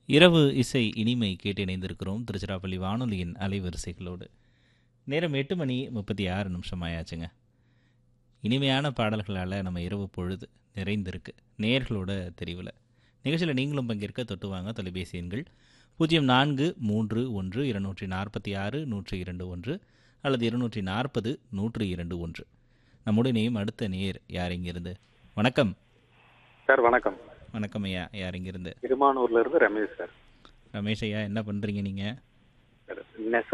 இரவு இசை இனிமை கேட்டு இணைந்திருக்கிறோம் திருச்சிராப்பள்ளி வானொலியின் அலைவரிசைகளோடு நேரம் எட்டு மணி முப்பத்தி ஆறு நிமிஷம் ஆயாச்சுங்க இனிமையான பாடல்களால் நம்ம இரவு பொழுது நிறைந்திருக்கு நேர்களோட தெரிவில் நிகழ்ச்சியில் நீங்களும் பங்கேற்க தொட்டு வாங்க தொலைபேசி எண்கள் பூஜ்ஜியம் நான்கு மூன்று ஒன்று இருநூற்றி நாற்பத்தி ஆறு நூற்றி இரண்டு ஒன்று அல்லது இருநூற்றி நாற்பது நூற்றி இரண்டு ஒன்று நம்முடைய நேம் அடுத்த நேர் யார் இங்கிருந்து வணக்கம் சார் வணக்கம் வணக்கம் ஐயா யார் இங்கிருந்து திருமானூர்ல இருந்து ரமேஷ் சார் ரமேஷ் ஐயா என்ன பண்ணுறீங்க நீங்கள் சார் நெச